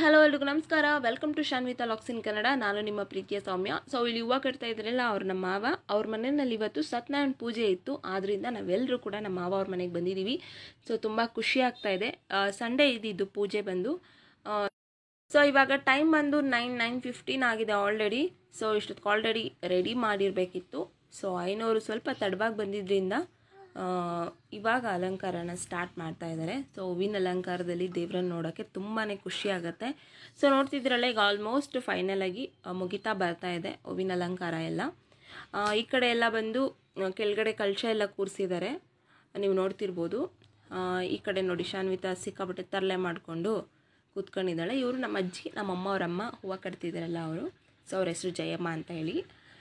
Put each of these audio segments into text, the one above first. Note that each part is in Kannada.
ಹಲೋ ಎಲ್ರಿಗೂ ನಮಸ್ಕಾರ welcome to Shanvita vlogs in Kannada ನಾನು ನಿಮ್ಮ ಪ್ರೀತಿಯ ಸೌಮ್ಯ ಸೊ ಇಲ್ಲಿ ಹೂವು ಕಟ್ತಾ ಇದ್ರಲ್ಲ ಅವ್ರ ನಮ್ಮ ಮಾವ ಅವ್ರ ಮನೆಯಲ್ಲಿ ಇವತ್ತು ಸತ್ಯನಾರಾಯಣ ಪೂಜೆ ಇತ್ತು ಆದ್ದರಿಂದ ನಾವೆಲ್ಲರೂ ಕೂಡ ನಮ್ಮ ಮಾವ ಅವ್ರ ಮನೆಗೆ ಬಂದಿದ್ದೀವಿ ಸೊ ತುಂಬ ಖುಷಿ ಆಗ್ತಾ ಇದೆ ಸಂಡೇ ಇದ್ದಿದ್ದು ಪೂಜೆ ಬಂದು ಸೊ ಇವಾಗ ಟೈಮ್ ಬಂದು ನೈನ್ ನೈನ್ ಫಿಫ್ಟೀನ್ ಆಗಿದೆ ಆಲ್ರೆಡಿ ಸೊ ಇಷ್ಟೊತ್ತಿಗೆ ಆಲ್ರೆಡಿ ರೆಡಿ ಮಾಡಿರಬೇಕಿತ್ತು ಸೊ ಐನೂರು ಸ್ವಲ್ಪ ತಡವಾಗಿ ಬಂದಿದ್ದರಿಂದ ಆ, ಇವಾಗ ಅಲಂಕಾರನ ಸ್ಟಾರ್ಟ್ ಮಾಡ್ತಾ ಇದ್ದಾರೆ ಸೊ ಹೂವಿನ ಅಲಂಕಾರದಲ್ಲಿ ದೇವ್ರನ್ನ ನೋಡೋಕ್ಕೆ ತುಂಬಾ ಖುಷಿ ಆಗುತ್ತೆ ಸೊ ನೋಡ್ತಿದ್ರಲ್ಲ ಈಗ ಆಲ್ಮೋಸ್ಟ್ ಫೈನಲ್ ಆಗಿ ಆ, ಮುಗಿತಾ ಬರ್ತಾ ಇದೆ ಹೂವಿನ ಅಲಂಕಾರ ಎಲ್ಲ ಆ, ಈ ಕಡೆ ಎಲ್ಲ ಬಂದು ಆ, ಕೆಳಗಡೆ ಕಳಶ ಎಲ್ಲ ಕೂರಿಸಿದ್ದಾರೆ ನೀವು ನೋಡ್ತಿರ್ಬೋದು ಆ, ಈ ಕಡೆ ನೋಡಿ ಶಾನ್ವಿತಾ ಸಿಕ್ಕಾಪಟ್ಟೆ ತರಲೆ ಮಾಡಿಕೊಂಡು ಕೂತ್ಕೊಂಡಿದ್ದಾಳೆ ಇವರು ನಮ್ಮ ಅಜ್ಜಿ ನಮ್ಮ ಅಮ್ಮ ಅವರಮ್ಮ ಹೂವು ಕಟ್ತಿದ್ದಾರಲ್ಲ ಅವರು ಸೊ ಅವ್ರ ಹೆಸರು ಜಯಮ್ಮ ಅಂತ ಹೇಳಿ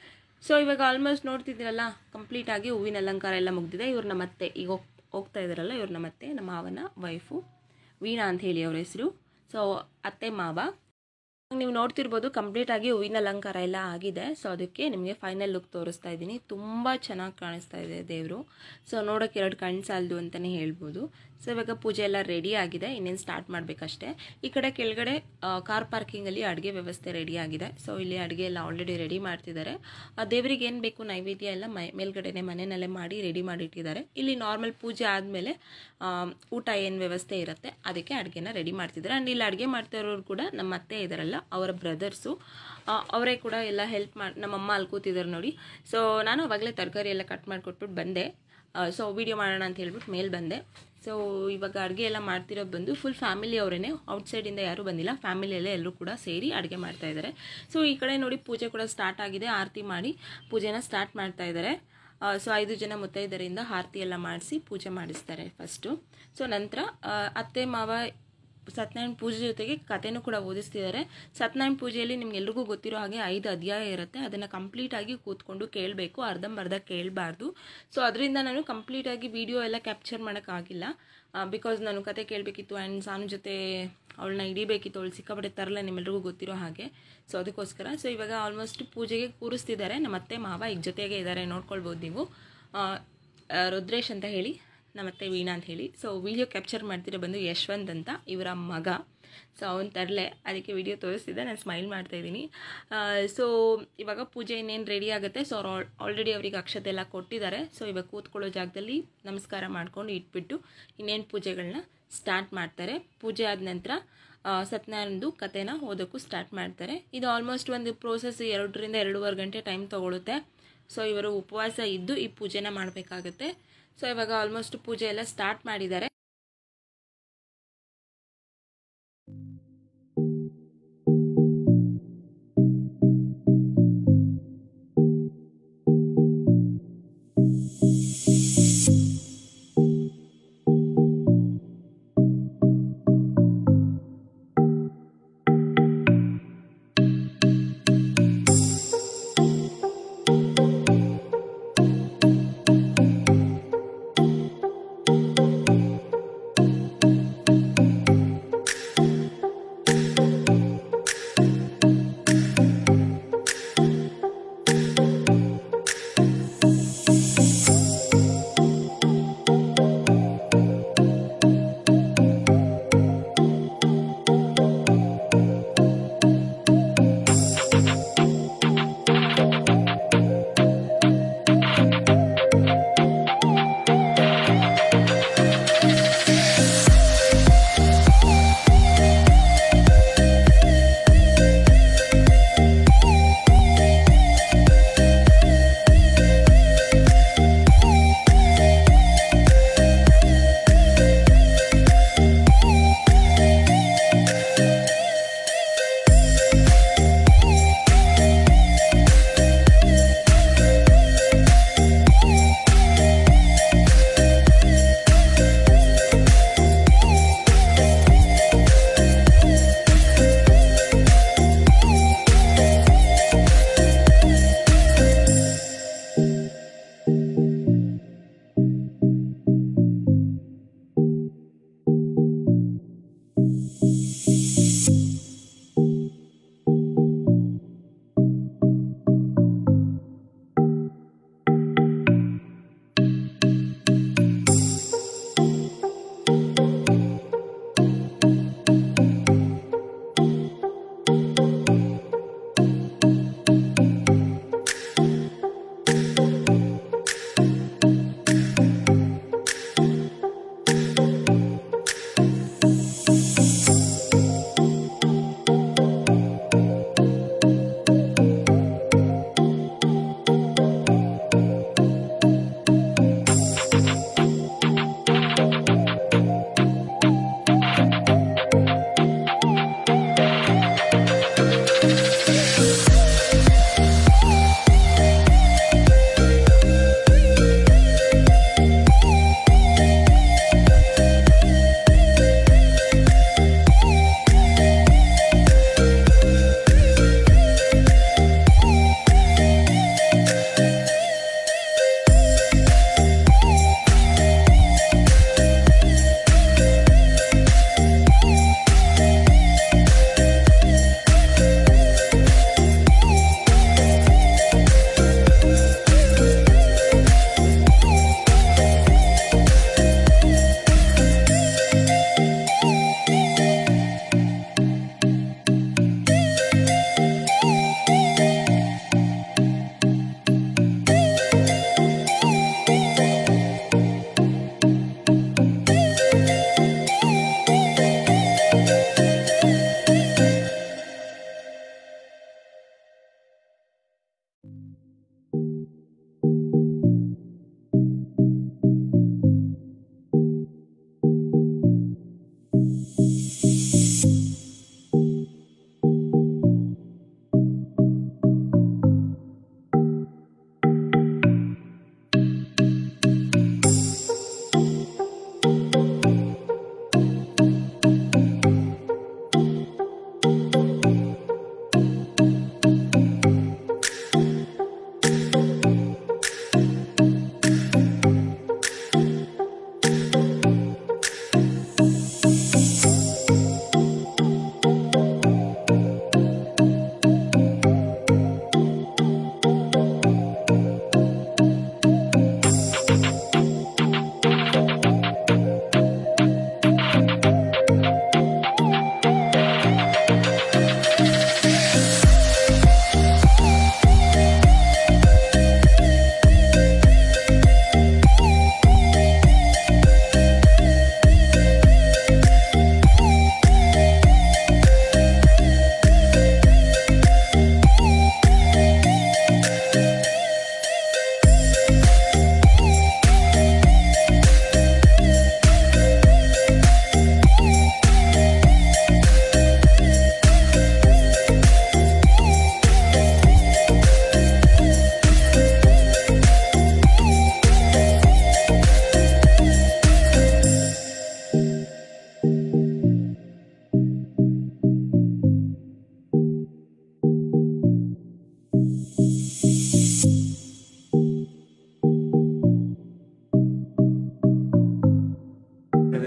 ಸೊ ಇವಾಗ ಆಲ್ಮೋಸ್ಟ್ ನೋಡ್ತಿದ್ದೀರಲ್ಲ ಕಂಪ್ಲೀಟಾಗಿ ಹೂವಿನ ಅಲಂಕಾರ ಎಲ್ಲ ಮುಗ್ದಿದೆ ಇವ್ರು ನಮ್ಮ ಅತ್ತೆ ಈಗ ಹೋಗ್ ಹೋಗ್ತಾ ಇದ್ದಾರಲ್ಲ ಇವ್ರು ನಮ್ಮ ಅತ್ತೆ ನಮ್ಮ ಮಾವನ ವೈಫು ವೀಣಾ ಅಂತ ಹೇಳಿ ಅವ್ರ ಹೆಸರು ಸೊ ಅತ್ತೆ ಮಾವ ನೀವು ನೋಡ್ತಿರ್ಬೋದು ಕಂಪ್ಲೀಟಾಗಿ ಹೂವಿನ ಅಲಂಕಾರ ಎಲ್ಲ ಆಗಿದೆ ಸೊ ಅದಕ್ಕೆ ನಿಮಗೆ ಫೈನಲ್ ಲುಕ್ ತೋರಿಸ್ತಾ ಇದ್ದೀನಿ ತುಂಬ ಚೆನ್ನಾಗಿ ಕಾಣಿಸ್ತಾ ಇದೆ ದೇವರು ಸೊ ನೋಡೋಕೆ ಎರಡು ಕಣ್ಣು ಸಾಲದು ಅಂತಲೇ ಹೇಳ್ಬೋದು ಸೊ ಇವಾಗ ಪೂಜೆ ಎಲ್ಲ ರೆಡಿ ಆಗಿದೆ ಇನ್ನೇನು ಸ್ಟಾರ್ಟ್ ಮಾಡಬೇಕಷ್ಟೇ ಈ ಕಡೆ ಕೆಳಗಡೆ ಕಾರ್ ಪಾರ್ಕಿಂಗಲ್ಲಿ ಅಡುಗೆ ವ್ಯವಸ್ಥೆ ರೆಡಿ ಆಗಿದೆ ಸೊ ಇಲ್ಲಿ ಅಡುಗೆ ಎಲ್ಲ ಆಲ್ರೆಡಿ ರೆಡಿ ಮಾಡ್ತಿದ್ದಾರೆ ಆ ದೇವರಿಗೆ ಏನು ಬೇಕು ನೈವೇದ್ಯ ಎಲ್ಲ ಮೈ ಮೇಲ್ಗಡೆನೆ ಮನೆಯಲ್ಲೇ ಮಾಡಿ ರೆಡಿ ಮಾಡಿಟ್ಟಿದ್ದಾರೆ ಇಲ್ಲಿ ನಾರ್ಮಲ್ ಪೂಜೆ ಆದಮೇಲೆ ಊಟ ಏನು ವ್ಯವಸ್ಥೆ ಇರುತ್ತೆ ಅದಕ್ಕೆ ಅಡುಗೆನ ರೆಡಿ ಮಾಡ್ತಿದ್ದಾರೆ ಆ್ಯಂಡ್ ಇಲ್ಲಿ ಅಡುಗೆ ಮಾಡ್ತಾ ಇರೋರು ಕೂಡ ನಮ್ಮ ಅತ್ತೆ ಇದ್ದಾರಲ್ಲ ಅವರ ಬ್ರದರ್ಸು ಅವರೇ ಕೂಡ ಎಲ್ಲ ಹೆಲ್ಪ್ ಮಾಡಿ ನಮ್ಮಮ್ಮ ಅಲ್ಲಿ ಕೂತಿದ್ದಾರೆ ನೋಡಿ ಸೊ ನಾನು ಅವಾಗಲೇ ತರಕಾರಿ ಎಲ್ಲ ಕಟ್ ಮಾಡಿಕೊಟ್ಬಿಟ್ಟು ಬಂದೆ ಸೊ ವಿಡಿಯೋ ಮಾಡೋಣ ಅಂತ ಹೇಳ್ಬಿಟ್ಟು ಮೇಲೆ ಬಂದೆ ಸೊ ಇವಾಗ ಅಡುಗೆ ಎಲ್ಲ ಮಾಡ್ತಿರೋದು ಬಂದು ಫುಲ್ ಫ್ಯಾಮಿಲಿ ಅವರೇ ಔಟ್ಸೈಡಿಂದ ಯಾರೂ ಬಂದಿಲ್ಲ ಫ್ಯಾಮಿಲಿಯಲ್ಲೇ ಎಲ್ಲರೂ ಕೂಡ ಸೇರಿ ಅಡುಗೆ ಮಾಡ್ತಾ ಇದ್ದಾರೆ ಸೊ ಈ ಕಡೆ ನೋಡಿ ಪೂಜೆ ಕೂಡ ಸ್ಟಾರ್ಟ್ ಆಗಿದೆ ಆರತಿ ಮಾಡಿ ಪೂಜೆನ ಸ್ಟಾರ್ಟ್ ಮಾಡ್ತಾ ಇದ್ದಾರೆ ಸೊ ಐದು ಜನ ಮುತ್ತೈದರಿಂದ ಆರತಿ ಎಲ್ಲ ಮಾಡಿಸಿ ಪೂಜೆ ಮಾಡಿಸ್ತಾರೆ ಫಸ್ಟು ಸೊ ನಂತರ ಆ, ಅತ್ತೆ ಮಾವ ಸತ್ಯನಾರಾಯಣ ಪೂಜೆ ಜೊತೆಗೆ ಕಥೆನೂ ಕೂಡ ಓದಿಸ್ತಿದ್ದಾರೆ ಸತ್ಯನಾರಾಯಣ ಪೂಜೆಯಲ್ಲಿ ನಿಮ್ಗೆಲ್ರಿಗೂ ಗೊತ್ತಿರೋ ಹಾಗೆ ಐದು ಅಧ್ಯಾಯ ಇರುತ್ತೆ ಅದನ್ನು ಕಂಪ್ಲೀಟಾಗಿ ಕೂತ್ಕೊಂಡು ಕೇಳಬೇಕು ಅರ್ಧಂಬರ್ಧ ಕೇಳಬಾರ್ದು ಸೊ ಅದರಿಂದ ನಾನು ಕಂಪ್ಲೀಟಾಗಿ ವಿಡಿಯೋ ಎಲ್ಲ ಕ್ಯಾಪ್ಚರ್ ಮಾಡೋಕ್ಕಾಗಿಲ್ಲ ಬಿಕಾಸ್ ನಾನು ಕತೆ ಕೇಳಬೇಕಿತ್ತು ಆ್ಯಂಡ್ ಸಾನು ಜೊತೆ ಅವಳನ್ನ ಹಿಡಿಬೇಕಿತ್ತು ಅವಳು ಸಿಕ್ಕಾಪಟ್ಟೆ ತರಲ್ಲ ನಿಮ್ಮೆಲ್ರಿಗೂ ಗೊತ್ತಿರೋ ಹಾಗೆ ಸೊ ಅದಕ್ಕೋಸ್ಕರ ಸೊ ಇವಾಗ ಆಲ್ಮೋಸ್ಟ್ ಪೂಜೆಗೆ ಕೂರಿಸ್ತಿದ್ದಾರೆ ನಮ್ಮ ಅತ್ತೆ ಮಾವ ಈಗ ಜೊತೆಗೆ ಇದ್ದಾರೆ ನೋಡ್ಕೊಳ್ಬೋದು ನೀವು ಆ, ಆ, ರುದ್ರೇಶ್ ಅಂತ ಹೇಳಿ ನಮ್ಮತ್ತೆ ವೀಣಾ ಅಂತ ಹೇಳಿ ಸೊ ವಿಡಿಯೋ ಕ್ಯಾಪ್ಚರ್ ಮಾಡ್ತಿರೋ ಬಂದು ಯಶವಂತ್ ಅಂತ ಇವರ ಮಗ ಸೊ ಅವನು ತರಲೆ ಅದಕ್ಕೆ ವಿಡಿಯೋ ತೋರಿಸ್ತಿದ್ದೆ ನಾನು ಸ್ಮೈಲ್ ಮಾಡ್ತಾ ಇದ್ದೀನಿ ಸೊ ಇವಾಗ ಪೂಜೆ ಇನ್ನೇನು ರೆಡಿ ಆಗುತ್ತೆ ಸೊ ಅವ್ರು ಆಲ್ರೆಡಿ ಅವ್ರಿಗೆ ಅಕ್ಷತೆ ಎಲ್ಲ ಕೊಟ್ಟಿದ್ದಾರೆ ಸೊ ಇವಾಗ ಕೂತ್ಕೊಳ್ಳೋ ಜಾಗದಲ್ಲಿ ನಮಸ್ಕಾರ ಮಾಡ್ಕೊಂಡು ಇಟ್ಬಿಟ್ಟು ಇನ್ನೇನು ಪೂಜೆಗಳನ್ನ ಸ್ಟಾರ್ಟ್ ಮಾಡ್ತಾರೆ ಪೂಜೆ ಆದ ನಂತರ ಸತ್ಯನಾರಾಯಣದು ಕಥೆನ ಓದೋಕ್ಕೂ ಸ್ಟಾರ್ಟ್ ಮಾಡ್ತಾರೆ ಇದು ಆಲ್ಮೋಸ್ಟ್ ಒಂದು ಪ್ರೋಸೆಸ್ ಎರಡರಿಂದ ಎರಡೂವರೆ ಗಂಟೆ ಟೈಮ್ ತೊಗೊಳುತ್ತೆ ಸೊ ಇವರು ಉಪವಾಸ ಇದ್ದು ಈ ಪೂಜೆನ ಮಾಡಬೇಕಾಗುತ್ತೆ ಸೊ ಇವಾಗ ಆಲ್ಮೋಸ್ಟ್ ಪೂಜೆ ಎಲ್ಲ ಸ್ಟಾರ್ಟ್ ಮಾಡಿದ್ದಾರೆ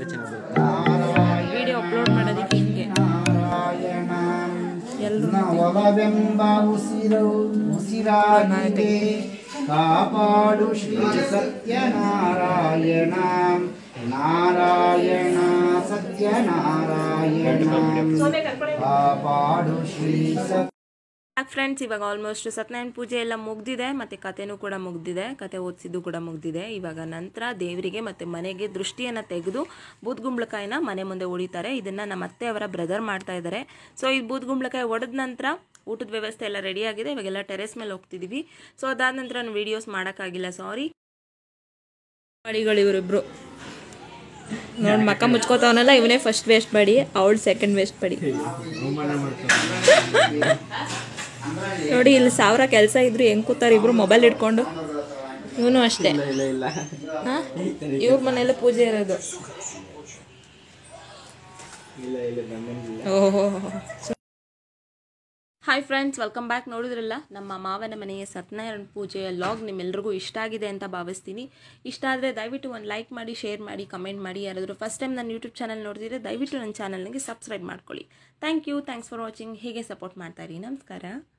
ಮಾಡಿದ್ರೆ ಚೆನ್ನಾಗಿ ಬರುತ್ತೆ ವಿಡಿಯೋ ಅಪ್ಲೋಡ್ ಮಾಡೋದಕ್ಕೆ ಹಿಂಗೆ ನಾರಾಯಣ ಎಲ್ಲರೂ ಒಲವೆಂಬ ಉಸಿರು ಉಸಿರಾಗಿದೆ ಕಾಪಾಡು ಶ್ರೀ ಸತ್ಯನಾರಾಯಣ ನಾರಾಯಣ ಸತ್ಯನಾರಾಯಣ ಕಾಪಾಡು ಶ್ರೀ ಸತ್ಯ ಫ್ರೆಂಡ್ಸ್ ಇವಾಗ ಆಲ್ಮೋಸ್ಟ್ ಸತ್ಯನಾರಾಯಣ ಪೂಜೆ ಎಲ್ಲ ಮುಗ್ದಿದೆ ಮತ್ತು ಕತೆನೂ ಕೂಡ ಮುಗ್ದಿದೆ ಕತೆ ಓದಿಸಿದ್ದು ಕೂಡ ಮುಗ್ದಿದೆ ಇವಾಗ ನಂತರ ದೇವರಿಗೆ ಮತ್ತು ಮನೆಗೆ ದೃಷ್ಟಿಯನ್ನು ತೆಗೆದು ಬೂದ್ಗುಂಬಳಕಾಯಿನ ಮನೆ ಮುಂದೆ ಹೊಡಿತಾರೆ ಇದನ್ನು ನಮ್ಮ ಅತ್ತೆ ಅವರ ಬ್ರದರ್ ಮಾಡ್ತಾ ಇದ್ದಾರೆ ಸೊ ಈ ಬೂದ್ಗುಂಬಳಕಾಯಿ ಹೊಡೆದ ನಂತರ ಊಟದ ವ್ಯವಸ್ಥೆ ಎಲ್ಲ ರೆಡಿ ಆಗಿದೆ ಇವಾಗೆಲ್ಲ ಟೆರೆಸ್ ಮೇಲೆ ಹೋಗ್ತಿದ್ದೀವಿ ಸೊ ಅದಾದ ನಂತರ ನಾನು ವೀಡಿಯೋಸ್ ಮಾಡೋಕ್ಕಾಗಿಲ್ಲ ಸಾರಿ ಬಾಡಿಗಳು ಇವರಿಬ್ರು ನೋಡಿ ಮಕ್ಕ ಮುಚ್ಕೋತಾವನಲ್ಲ ಇವನೇ ಫಸ್ಟ್ ವೇಸ್ಟ್ ಬಾಡಿ ಅವಳು ಸೆಕೆಂಡ್ ವೇಸ್ಟ್ ಬಾಡಿ ನೋಡಿ ಇಲ್ಲಿ ಸಾವಿರ ಕೆಲಸ ಇದ್ರು ಹೆಂಗ್ ಕೂತಾರೆ ಇಬ್ರು ಮೊಬೈಲ್ ಇಟ್ಕೊಂಡು ಇವನು ಅಷ್ಟೇ ಇಲ್ಲ ಇಲ್ಲ ಇವ್ರ ಮನೆಯಲ್ಲ ಪೂಜೆ ಇರೋದು ಇಲ್ಲ ಇಲ್ಲ ನಮ್ಮನಿಲ್ಲ ಓಹೋ ಹಾಯ್ ಫ್ರೆಂಡ್ಸ್ ವೆಲ್ಕಮ್ ಬ್ಯಾಕ್ ನೋಡಿದ್ರಲ್ಲ ನಮ್ಮ ಮಾವನ ಮನೆಯ ಸತ್ಯನಾರಾಯಣ ಪೂಜೆಯ ಲಾಗ್ ನಿಮ್ಮೆಲ್ರಿಗೂ ಇಷ್ಟ ಆಗಿದೆ ಅಂತ ಭಾವಿಸ್ತೀನಿ ಇಷ್ಟ ಆದರೆ ದಯವಿಟ್ಟು ಒಂದು ಲೈಕ್ ಮಾಡಿ ಶೇರ್ ಮಾಡಿ ಕಮೆಂಟ್ ಮಾಡಿ ಯಾರಾದರೂ ಫಸ್ಟ್ ಟೈಮ್ ನನ್ನ ಯೂಟ್ಯೂಬ್ ಚಾನಲ್ ನೋಡ್ತಿದ್ರೆ ದಯವಿಟ್ಟು ನನ್ನ ಚಾನಲ್ಗೆ ಸಬ್ಸ್ಕ್ರೈಬ್ ಮಾಡ್ಕೊಳ್ಳಿ thank you thanks for watching ಹೀಗೆ ಸಪೋರ್ಟ್ ಮಾಡ್ತಾ ಇರಿ ನಮಸ್ಕಾರ